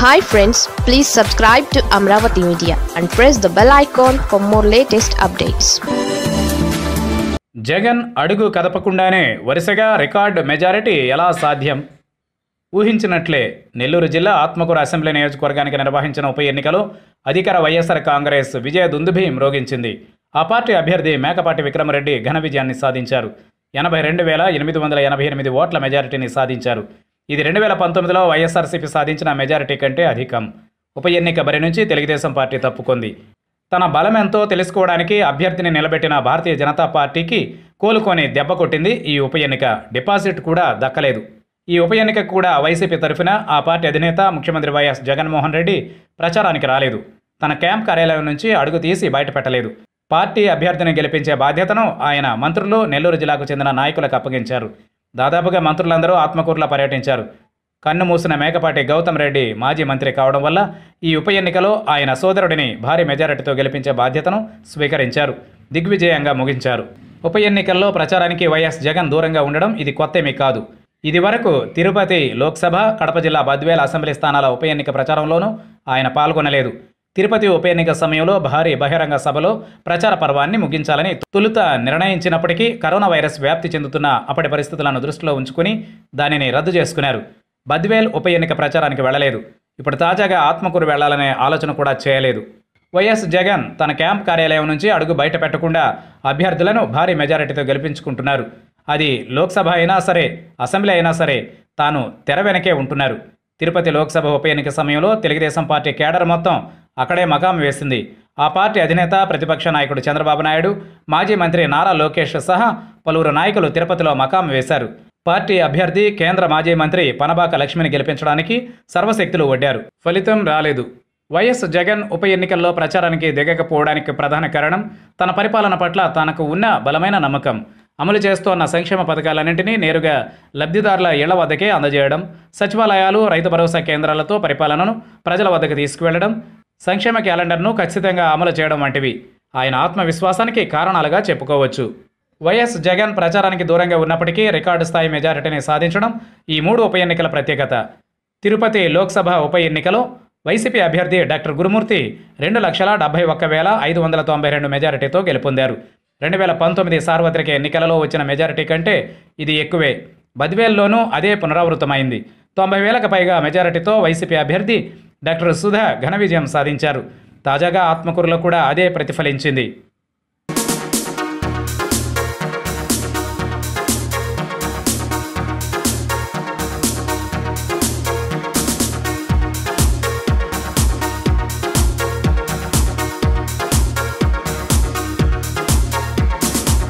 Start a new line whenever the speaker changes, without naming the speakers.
hi friends please subscribe to Amaravati media and press the bell icon for more latest updates
Jagan అడుగు కదపకుండానే వరుసగా record majority ఎలా సాధ్యం ఊహించినట్లే నెల్లూరు జిల్లా ఆత్మకూరు అసెంబ్లీ నియోజకవర్గానికి నిర్వహించిన ఉప ఎన్నికలో అధికార వైఎస్ఆర్ కాంగ్రెస్ విజయ దుందుభి మ్రోగించింది ఆ పార్టీ అభ్యర్థి మేకపాటి విక్రమరెడ్డి ఘన విజయాన్ని సాధించారు ఎనభై రెండు వేల ఎనిమిది వందల ఎనభై ఎనిమిది ఓట్ల మెజారిటీని సాధించారు ఇది రెండు వేల పంతొమ్మిదిలో వైఎస్ఆర్సీపీ సాధించిన మెజారిటీ కంటే అధికం ఉప ఎన్నిక బరి నుంచి తెలుగుదేశం పార్టీ తప్పుకుంది తన బలం ఎంతో తెలుసుకోవడానికి అభ్యర్థిని నిలబెట్టిన భారతీయ జనతా పార్టీకి కోలుకొని దెబ్బ కొట్టింది ఈ ఉప ఎన్నిక డిపాజిట్ కూడా దక్కలేదు ఈ ఉప ఎన్నిక కూడా వైసీపీ తరఫున ఆ పార్టీ అధినేత ముఖ్యమంత్రి వైఎస్ జగన్మోహన్ రెడ్డి ప్రచారానికి రాలేదు తన క్యాంప్ కార్యాలయం నుంచి అడుగు తీసి బయటపెట్టలేదు పార్టీ అభ్యర్థిని గెలిపించే బాధ్యతను ఆయన మంత్రులు నెల్లూరు జిల్లాకు చెందిన నాయకులకు అప్పగించారు దాదాపుగా మంత్రులందరూ ఆత్మకూరులో పర్యటించారు కన్ను మూసిన మేకపాటి గౌతమ్ రెడ్డి మాజీ మంత్రి కావడం వల్ల ఈ ఉప ఎన్నికలో ఆయన సోదరుడిని భారీ మెజారిటీతో గెలిపించే బాధ్యతను స్వీకరించారు దిగ్విజయంగా ముగించారు ఉప ఎన్నికల్లో ప్రచారానికి వైఎస్ జగన్ దూరంగా ఉండడం ఇది కొత్తేమీ కాదు ఇది వరకు తిరుపతి లోక్సభ కడప జిల్లా బద్వేల అసెంబ్లీ స్థానాల ఉప ఎన్నిక ప్రచారంలోనూ ఆయన పాల్గొనలేదు తిరుపతి ఉప ఎన్నిక సమయంలో భారీ బహిరంగ సభలో ప్రచార పర్వాన్ని ముగించాలని తొలుత నిర్ణయించినప్పటికీ కరోనా వైరస్ వ్యాప్తి చెందుతున్న అప్పటి పరిస్థితులను దృష్టిలో ఉంచుకుని దానిని రద్దు చేసుకున్నారు బద్వేల్ ఉప ఎన్నిక ప్రచారానికి వెళ్ళలేదు ఇప్పుడు తాజాగా ఆత్మకూరు వెళ్లాలనే ఆలోచన కూడా చేయలేదు వైఎస్ జగన్ తన క్యాంప్ కార్యాలయం నుంచి అడుగు బయట పెట్టకుండా అభ్యర్థులను భారీ మెజారిటీతో గెలిపించుకుంటున్నారు అది లోక్సభ అయినా సరే అసెంబ్లీ అయినా సరే తాను తెర వెనకే ఉంటున్నారు తిరుపతి లోక్సభ ఉప ఎన్నిక సమయంలో తెలుగుదేశం పార్టీ కేడర్ మొత్తం అక్కడే మకాం వేసింది ఆ పార్టీ అధినేత ప్రతిపక్ష నాయకుడు చంద్రబాబు నాయుడు మాజీ మంత్రి నారా లోకేష్ సహా పలువురు నాయకులు తిరుపతిలో మకాం వేశారు పార్టీ అభ్యర్థి కేంద్ర మాజీ మంత్రి పనబాక లక్ష్మిని గెలిపించడానికి సర్వశక్తులు ఒడ్డారు ఫలితం రాలేదు వైఎస్ జగన్ ఉప ఎన్నికల్లో ప్రచారానికి దిగకపోవడానికి ప్రధాన కారణం తన పరిపాలన పట్ల తనకు ఉన్న బలమైన నమ్మకం అమలు చేస్తోన్న సంక్షేమ పథకాలన్నింటినీ నేరుగా లబ్ధిదారుల ఇళ్ల వద్దకే అందజేయడం సచివాలయాలు రైతు భరోసా కేంద్రాలతో పరిపాలనను ప్రజల వద్దకు తీసుకువెళ్లడం సంక్షేమ క్యాలెండర్ను ఖచ్చితంగా అమలు చేయడం వంటివి ఆయన ఆత్మవిశ్వాసానికి కారణాలుగా చెప్పుకోవచ్చు వైఎస్ జగన్ ప్రచారానికి దూరంగా ఉన్నప్పటికీ రికార్డు స్థాయి మెజారిటీని సాధించడం ఈ మూడు ఉప ఎన్నికల ప్రత్యేకత తిరుపతి లోక్సభ ఉప ఎన్నికలో వైసీపీ అభ్యర్థి డాక్టర్ గురుమూర్తి రెండు లక్షల డెబ్బై ఒక్క వేల ఐదు వందల తొంభై రెండు మెజారిటీతో గెలుపొందారు రెండు వేల పంతొమ్మిది సార్వత్రిక ఎన్నికలలో వచ్చిన మెజారిటీ కంటే ఇది ఎక్కువే బద్వేల్లోనూ అదే పునరావృతమైంది తొంభై వేలకు పైగా మెజారిటీతో వైసీపీ అభ్యర్థి డాక్టర్ సుధా ఘన విజయం సాధించారు తాజాగా ఆత్మకూరులో కూడా అదే ప్రతిఫలించింది